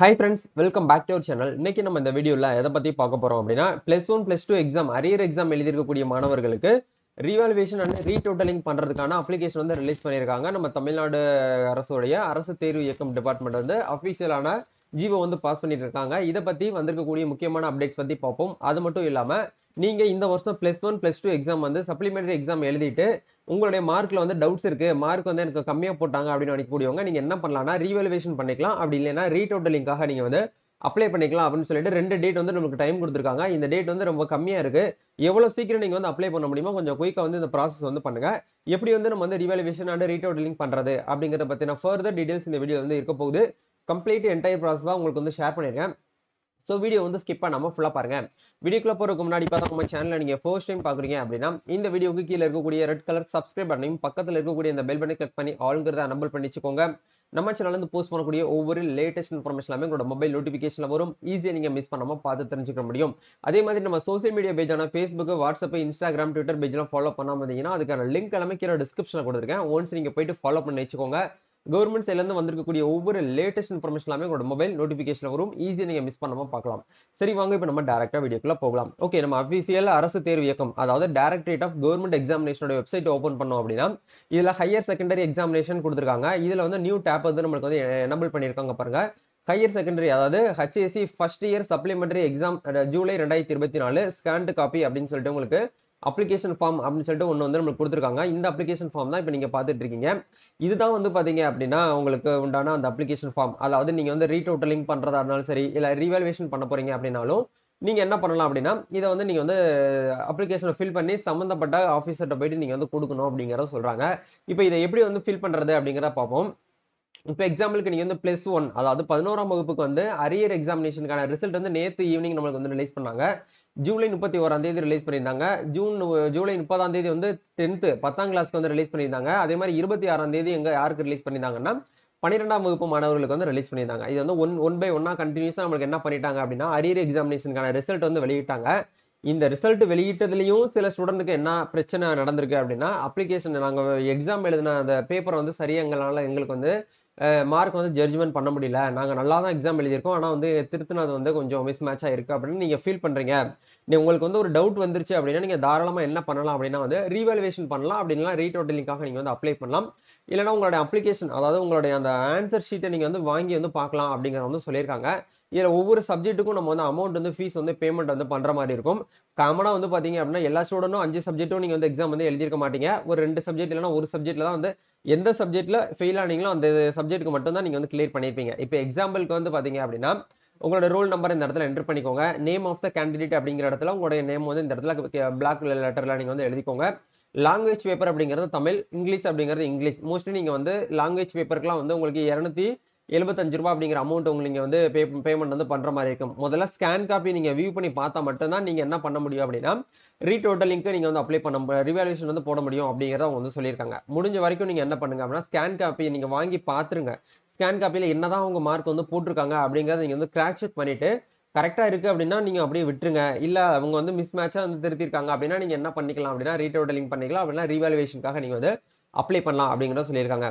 hi friends welcome back to our channel இன்னைக்கு நம்ம இந்த வீடியோவில் எதை பற்றி பார்க்க போகிறோம் அப்படின்னா plus one plus two exam arrear exam எழுதியிருக்கக்கூடிய மாணவர்களுக்கு ரீவாலுவேஷன் அண்ட் ரீடோட்டலிங் பண்ணுறதுக்கான அப்ளிகேஷன் வந்து ரிலீஸ் பண்ணியிருக்காங்க நம்ம தமிழ்நாடு அரசுடைய அரசு தேர்வு இயக்கம் டிபார்ட்மெண்ட் வந்து அஃபீஷியலான ஜீவோ வந்து பாஸ் பண்ணிட்டு இருக்காங்க இதை பற்றி வந்திருக்கக்கூடிய முக்கியமான அப்டேட்ஸ் பற்றி பார்ப்போம் அது மட்டும் இல்லாமல் நீங்கள் இந்த வருஷம் plus one plus two exam வந்து சப்ளிமெண்டரி எக்ஸாம் எழுதிட்டு உங்களுடைய மார்க்ல வந்து டவுட்ஸ் இருக்கு மார்க் வந்து எனக்கு கம்மியாக போட்டாங்க அப்படின்னு நினைக்கக்கூடியவங்க நீங்க என்ன பண்ணலாம்னா ரீவலுவேஷன் பண்ணிக்கலாம் அப்படி இல்லைன்னா ரீடோட்டலிங்காக நீங்க வந்து அப்ளை பண்ணிக்கலாம் அப்படின்னு சொல்லிட்டு ரெண்டு டேட் வந்து நமக்கு டைம் கொடுத்துருக்காங்க இந்த டேட் வந்து ரொம்ப கம்மியா இருக்கு எவ்வளவு சீக்கிரம் நீங்க வந்து அப்ளை பண்ண முடியுமோ கொஞ்சம் குயிக்கா வந்து இந்த ப்ராசஸ் வந்து பண்ணுங்க எப்படி வந்து நம்ம வந்து ரீவலுவேஷன் அண்ட் ரீடோட்டலிங் பண்றது அப்படிங்கறத பத்தின ஃபர்தர் டீடைல்ஸ் இந்த வீடியோ வந்து இருக்க போகுது கம்ப்ளீட் என்டையர் ப்ராசஸ் தான் உங்களுக்கு வந்து ஷேர் பண்ணிருக்கேன் ஸோ வீடியோ வந்து ஸ்கிப் பண்ணாம ஃபுல்லா பாருங்க வீடியோக்குள்ள போறதுக்கு முன்னாடி பார்த்தா நம்ம சேனல்ல நீங்க ஃபர்ஸ்ட் டைம் பாக்குறீங்க அப்படின்னா இந்த வீடியோக்கு கீழே இருக்கக்கூடிய ரெட் கலர் சப்ஸ்கிரைப் பண்ணையும் பக்கத்துல இருக்கக்கூடிய இந்த பெல் பட்டனை கிளிக் பண்ணி ஆளுங்கிறத அனபிள் பண்ணி வச்சுக்கோங்க நம்ம சேனல்ல இருந்து போஸ்ட் பண்ணக்கூடிய ஒவ்வொரு லேட்டஸ்ட் இன்ஃபர்மேஷன் எல்லாமே உங்களோட மொபைல் நோட்டிஃபிகேஷன்ல வரும் ஈஸியா நீங்க மிஸ் பண்ணாம பார்த்து தெரிஞ்சுக்க முடியும் அதே மாதிரி நம்ம சோசியல் மீடியா பேஜான ஃபேஸ்புக் வாட்ஸ்அப் இன்ஸ்டாகிராம் ட்விட்டர் பேஜ்லாம் ஃபாலோ பண்ணாம இருந்தீங்கன்னா அதுக்கான லிங்க் எல்லாமே கீழே டிஸ்கிரிப்ஷன்ல கொடுத்துருக்கேன் ஒன்ஸ் நீங்க போயிட்டு ஃபாலோ பண்ணி வச்சுக்கோங்க கவர்மெண்ட் சைட்லேருந்து வந்திருக்கக்கூடிய ஒவ்வொரு லேட்டஸ்ட் இன்ஃபர்மேஷன் எல்லாமே உங்களோட மொபைல் நோட்டிஃபிகேஷன் வரும் ஈஸியாக நீங்கள் மிஸ் பண்ணாம பார்க்கலாம் சரி வாங்க இப்போ நம்ம டேரக்டாக வீடியோக்குள்ள போகலாம் ஓகே நம்ம அஃபீஷியல் அரசு தேர்வு இயக்கம் அதாவது டைரக்டரேட் ஆஃப் கவர்மெண்ட் எக்ஸாமினேஷனோட வெப்சைட் ஓப்பன் பண்ணோம் அப்படின்னா இதில் ஹையர் செகண்டரி எக்ஸாமினேஷன் கொடுத்துருக்காங்க இதில் வந்து நியூ டேப் வந்து நம்மளுக்கு வந்து எனபிள் பண்ணியிருக்காங்க பாருங்க ஹையர் செகண்டரி அதாவது HSC first year supplementary exam ஜூலை ரெண்டாயிரத்தி இருபத்தி நாலு ஸ்கேன்டு காப்பி அப்படின்னு சொல்லிட்டு உங்களுக்கு அப்ளிகேஷன் ஃபார்ம் அப்படின்னு சொல்லிட்டு ஒன்று வந்து நம்மளுக்கு கொடுத்துருக்காங்க இந்த அப்ளிகேஷன் ஃபார்ம் தான் இப்போ நீங்கள் பார்த்துட்டு இருக்கீங்க இதுதான் வந்து பார்த்தீங்க அப்படின்னா உங்களுக்கு உண்டான அந்த அப்ளிகேஷன் ஃபார்ம் அதாவது நீங்கள் வந்து ரீடோட்டலிங் பண்ணுறதா இருந்தாலும் சரி இல்லை ரீவாலுவேஷன் பண்ண போறீங்க அப்படின்னாலும் நீங்கள் என்ன பண்ணலாம் அப்படின்னா இதை வந்து நீங்கள் வந்து அப்ளிகேஷனை ஃபில் பண்ணி சம்மந்தப்பட்ட ஆஃபீஸர்கிட்ட போயிட்டு நீங்கள் வந்து கொடுக்கணும் அப்படிங்கிறத சொல்கிறாங்க இப்போ இதை எப்படி வந்து ஃபில் பண்ணுறது அப்படிங்கிறத பார்ப்போம் இப்போ எக்ஸாம்பிளுக்கு நீங்கள் வந்து ப்ளஸ் ஒன் அதாவது பதினோராம் வகுப்புக்கு வந்து அரியர் எக்ஸாமினேஷனுக்கான ரிசல்ட் வந்து நேற்று ஈவினிங் நம்மளுக்கு வந்து ரிலீஸ் பண்ணாங்க ஜூலை முப்பத்தி ஓராம் தேதி ரிலீஸ் பண்ணியிருந்தாங்க ஜூன் ஜூலை முப்பதாம் தேதி வந்து டென்த்து பத்தாம் கிளாஸ்க்கு வந்து ரிலீஸ் பண்ணியிருந்தாங்க அதே மாதிரி இருபத்தி ஆறாம் தேதி எங்க யாருக்கு ரிலீஸ் பண்ணியிருந்தாங்கன்னா பன்னிரெண்டாம் வகுப்பு மாணவர்களுக்கு வந்து ரிலீஸ் பண்ணியிருந்தாங்க இது வந்து ஒன் ஒன் பை ஒன்னா கண்டினியூஸாக நம்மளுக்கு என்ன பண்ணிட்டாங்க அப்படின்னா அரியர் எக்ஸாமினேஷனுக்கான ரிசல்ட் வந்து வெளியிட்டாங்க இந்த ரிசல்ட் வெளியிட்டதுலையும் சில ஸ்டூடெண்ட்டுக்கு என்ன பிரச்சனை நடந்திருக்கு அப்படின்னா அப்ளிகேஷன் நாங்கள் எக்ஸாம் எழுதின அந்த பேப்பரை வந்து சரியா எங்களால் எங்களுக்கு வந்து மார்க் வந்து ஜட்ஜ்மெண்ட் பண்ண முடியல நாங்கள் நல்லா தான் எக்ஸாம் எழுதியிருக்கோம் ஆனால் வந்து திருத்தினது வந்து கொஞ்சம் மிஸ் மேட்ச் ஆயிருக்கு அப்படின்னு நீங்கள் ஃபீல் பண்ணுறீங்க நீ உங்களுக்கு வந்து ஒரு டவுட் வந்துருச்சு அப்படின்னா நீங்கள் தாராளமாக என்ன பண்ணலாம் அப்படின்னா வந்து ரீவாலுவேஷன் பண்ணலாம் அப்படின்னா ரீடோட்டலிங்காக நீங்கள் வந்து அப்ளை பண்ணலாம் இல்லைனா உங்களுடைய அப்ளிகேஷன் அதாவது உங்களுடைய அந்த ஆன்சர் ஷீட்டை நீங்கள் வந்து வாங்கி வந்து பார்க்கலாம் அப்படிங்கிற வந்து சொல்லியிருக்காங்க இதில் ஒவ்வொரு சப்ஜெக்ட்டுக்கும் நம்ம வந்து அமௌண்ட் வந்து ஃபீஸ் வந்து பேமெண்ட் வந்து பண்ணுற மாதிரி இருக்கும் காமனாக வந்து பார்த்தீங்க அப்படின்னா எல்லா ஸ்டூடெண்ட்டும் அஞ்சு சப்ஜெக்ட்டும் நீங்கள் வந்து எக்ஸாம் வந்து எழுதியிருக்க மாட்டீங்க ஒரு ரெண்டு சப்ஜெக்ட் இல்லைனா ஒரு சப்ஜெக்ட்ல தான் வந்து எந்த சப்ஜெக்ட்ல ஃபெயில் ஆனீங்களோ அந்த சப்ஜெக்ட்டுக்கு மட்டும் தான் நீங்கள் வந்து கிளியர் பண்ணியிருப்பீங்க இப்போ எக்ஸாம்பிளுக்கு வந்து பார்த்தீங்க அப்படின்னா உங்களோட ரோல் நம்பர் இந்த இடத்துல என்டர் பண்ணிக்கோங்க நேம் ஆஃப் த கேண்டிடேட் அப்படிங்கிற இடத்துல உங்களுடைய நேம் வந்து இந்த இடத்துல பிளாக் லெட்டர்ல நீங்கள் வந்து எழுதிக்கோங்க லாங்குவேஜ் பேப்பர் அப்படிங்கிறது தமிழ் இங்கிலீஷ் அப்படிங்கிறது இங்கிலீஷ் மோஸ்ட்லி நீங்கள் வந்து லாங்குவேஜ் பேப்பருக்குலாம் வந்து உங்களுக்கு இரநூத்தி எழுபத்தஞ்சு ரூபா அப்படிங்கிற அமௌண்ட் உங்களுக்கு வந்து பே பேமெண்ட் வந்து பண்ற மாதிரி இருக்கும் முதல்ல ஸ்கேன் காப்பி நீங்க வியூ பண்ணி பார்த்தா மட்டும்தான் நீங்க என்ன பண்ண முடியும் அப்படின்னா ரீடோட்டலிங்க்கு நீங்க வந்து அப்ளை பண்ண ரிவாலுவேஷன் வந்து போட முடியும் அப்படிங்கிறத அவங்க வந்து சொல்லியிருக்காங்க முடிஞ்ச வரைக்கும் நீங்க என்ன பண்ணுங்க அப்படின்னா ஸ்கேன் காப்பி நீங்க வாங்கி பாத்துருங்க ஸ்கேன் காப்பியில என்னதான் உங்க மார்க் வந்து போட்டிருக்காங்க அப்படிங்கறத நீங்க வந்து கிராக் செக் பண்ணிட்டு கரெக்டா இருக்கு அப்படின்னா நீங்க அப்படியே விட்டுருங்க இல்ல அவங்க வந்து மிஸ் மேட்சா வந்து திருத்திருக்காங்க அப்படின்னா நீங்க என்ன பண்ணிக்கலாம் அப்படின்னா ரீடோட்டலிங் பண்ணிக்கலாம் அப்படின்னா ரீவாலுவேஷனுக்காக நீங்க வந்து அப்ளை பண்ணலாம் அப்படிங்கிறத சொல்லியிருக்காங்க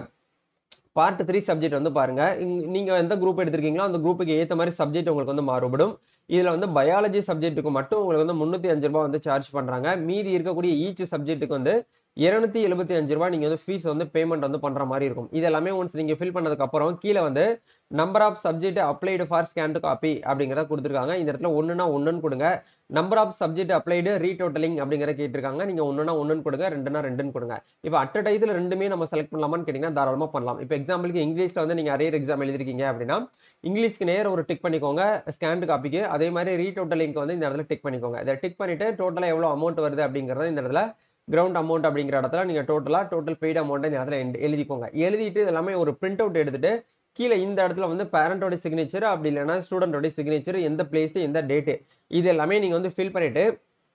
பார்ட் த்ரீ சப்ஜெக்ட் வந்து பாருங்க நீங்க எந்த குரூப் எடுத்திருக்கீங்களோ அந்த குரூப்புக்கு ஏற்ற மாதிரி சப்ஜெக்ட் உங்களுக்கு வந்து மாறுபடும் இதுல வந்து பயாலஜி சப்ஜெக்ட்டுக்கு மட்டும் உங்களுக்கு வந்து முன்னூத்தி அஞ்சு ரூபாய் வந்து சார்ஜ் பண்றாங்க மீதி இருக்கக்கூடிய ஈச் சப்ஜெக்ட்டுக்கு வந்து இருநூத்தி எழுபத்தி அஞ்சு ரூபாய் நீங்க வந்து ஃபீஸ் வந்து பேமெண்ட் வந்து பண்ற மாதிரி இருக்கும் இது எல்லாமே ஒன்ஸ் நீங்க ஃபில் பண்ணதுக்கு அப்புறம் கீழே வந்து number of subject applied for scan to copy அப்படிங்கிறத கொடுத்துருக்காங்க இந்த இடத்துல ஒன்றுனா ஒன்றுன்னு கொடுங்க number of subject applied retotalling அப்படிங்கிற கேட்டிருக்காங்க நீங்க ஒன்றுனா ஒன்றுன்னு கொடுங்க ரெண்டுனா ரெண்டுன்னு கொடுங்க இப்போ அட் டைத்துல ரெண்டுமே நம்ம செலக்ட் பண்ணலாமான்னு கேட்டீங்கன்னா தாராளமா பண்ணலாம் இப்போ எக்ஸாம்பிளுக்கு இங்கிலீஷ்ல வந்து நீங்க அரியர் எக்ஸாம் எழுதிருக்கீங்க அப்படின்னா இங்கிலீஷ்க்கு நேர ஒரு டிக் பண்ணிக்கோங்க ஸ்கேன் காப்பிக்கு அதே மாதிரி ரீடோட்டலிங்க்கு வந்து இந்த இடத்துல டிக் பண்ணிக்கோங்க இதை டிக் பண்ணிட்டு டோட்டலா எவ்வளவு அமௌண்ட் வருது அப்படிங்கறத இந்த இடத்துல கிரவுண்ட் அமௌண்ட் அப்படிங்கிற இடத்துல நீங்க டோட்டலா டோட்டல் பெய்ட் அமௌண்ட் இந்த இடத்துல எழுதிக்கோங்க எழுதிட்டு எல்லாமே ஒரு பிரிண்ட் அவுட் எடுத்துட்டு கீழே இந்த இடத்துல வந்து பேரண்டோட சிக்னேச்சர் அப்படி இல்லைன்னா ஸ்டூடெண்டோட சிக்னேச்சர் எந்த பிளேஸ் எந்த டேட்டு இது எல்லாமே நீங்க வந்து ஃபில் பண்ணிட்டு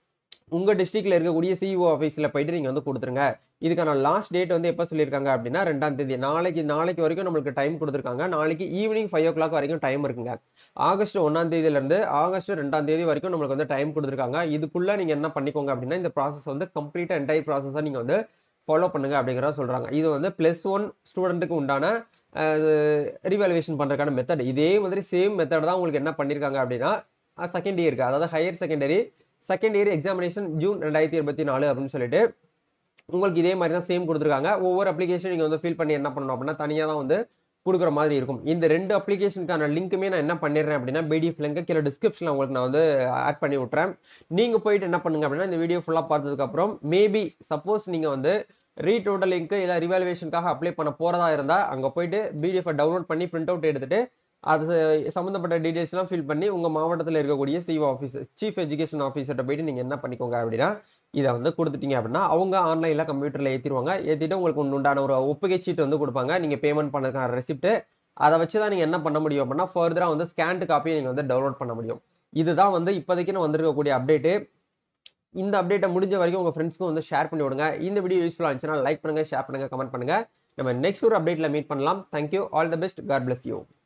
உங்க டிஸ்ட்ரிக்ட்ல இருக்கக்கூடிய சிஇஓ ஆஃபீஸ்ல போயிட்டு நீங்க வந்து கொடுத்துருங்க இதுக்கான லாஸ்ட் டேட் வந்து எப்போ சொல்லியிருக்காங்க அப்படின்னா ரெண்டாம் தேதி நாளைக்கு நாளைக்கு வரைக்கும் நம்மளுக்கு டைம் கொடுத்துருக்காங்க நாளைக்கு ஈவினிங் ஃபைவ் ஓ கிளாக் வரைக்கும் டைம் இருக்குங்க ஆகஸ்ட் ஒன்னாம் தேதியில இருந்து ஆகஸ்ட் ரெண்டாம் தேதி வரைக்கும் நம்மளுக்கு வந்து டைம் கொடுத்துருக்காங்க இதுக்குள்ள நீங்க என்ன பண்ணிக்கோங்க அப்படின்னா இந்த ப்ராசஸ் வந்து கம்ப்ளீட்டா என்டையர் ப்ராசஸா நீங்க வந்து ஃபாலோ பண்ணுங்க அப்படிங்கிறத சொல்றாங்க இது வந்து பிளஸ் ஒன் ஸ்டூடெண்ட்டுக்கு உண்டான ரீவாலுவேஷன் பண்றதுக்கான மெத்தட் இதே மாதிரி சேம் மெத்தட் தான் உங்களுக்கு என்ன பண்ணிருக்காங்க அப்படின்னா செகண்ட் இயருக்கு அதாவது higher secondary second year examination June ரெண்டாயிரத்தி இருபத்தி நாலு அப்படின்னு சொல்லிட்டு உங்களுக்கு இதே மாதிரி தான் சேம் கொடுத்துருக்காங்க ஒவ்வொரு அப்ளிகேஷன் நீங்கள் வந்து ஃபில் பண்ணி என்ன பண்ணணும் அப்படின்னா தனியாக தான் வந்து கொடுக்குற மாதிரி இருக்கும் இந்த ரெண்டு அப்ளிகேஷனுக்கான லிங்க்குமே நான் என்ன பண்ணிடுறேன் அப்படின்னா பிடிஎஃப் லிங்க் கீழே டிஸ்கிரிப்ஷனில் உங்களுக்கு நான் வந்து ஆட் பண்ணி விட்றேன் நீங்கள் போயிட்டு என்ன பண்ணுங்க அப்படின்னா இந்த வீடியோ ஃபுல்லாக பார்த்ததுக்கப்புறம் மேபி சப்போஸ் நீங்கள் வந்து ரீடோட்டலிங்க்கு இல்லை ரிவாலுவேஷனுக்காக அப்ளை பண்ண போகிறதா இருந்தால் அங்கே போயிட்டு பிடிஎஃப் டவுன்லோட் பண்ணி பிரிண்ட் அவுட் எடுத்துட்டு அது சம்மந்தப்பட்ட டீடைல்ஸ்லாம் ஃபில் பண்ணி உங்கள் மாவட்டத்தில் இருக்கக்கூடிய சிஓ ஆஃபீஸர் சீஃப் எஜுகேஷன் ஆஃபீஸர்கிட்ட போயிட்டு நீங்கள் என்ன பண்ணிக்கோங்க அப்படின்னா இதை வந்து கொடுத்துட்டீங்க அப்படின்னா அவங்க ஆன்லைனில் கம்ப்யூட்டரில் ஏற்றிடுவாங்க ஏற்றிட்டு உங்களுக்கு ஒன்று உண்டான ஒரு ஒப்புகை சீட்டு வந்து கொடுப்பாங்க நீங்கள் பேமெண்ட் பண்ணதுக்கான ரெசிப்ட் அதை வச்சு தான் நீங்கள் என்ன பண்ண முடியும் அப்படின்னா ஃபர்தராக வந்து ஸ்கேன்டு காப்பியை நீங்கள் வந்து டவுன்லோட் பண்ண முடியும் இதுதான் வந்து இப்போதைக்கு நான் வந்திருக்கக்கூடிய அப்டேட்டு இந்த அப்டேட்டை முடிஞ்ச வரைக்கும் உங்கள் ஃப்ரெண்ட்ஸ்க்கும் வந்து ஷேர் பண்ணி விடுங்க இந்த வீடியோ யூஸ்ஃபுல்லாக இருந்துச்சுன்னா லைக் பண்ணுங்கள் ஷேர் பண்ணுங்கள் கமெண்ட் பண்ணுங்கள் நம்ம நெக்ஸ்ட் ஒரு அப்டேட்டில் மீட் பண்ணலாம் thank you all the best God bless you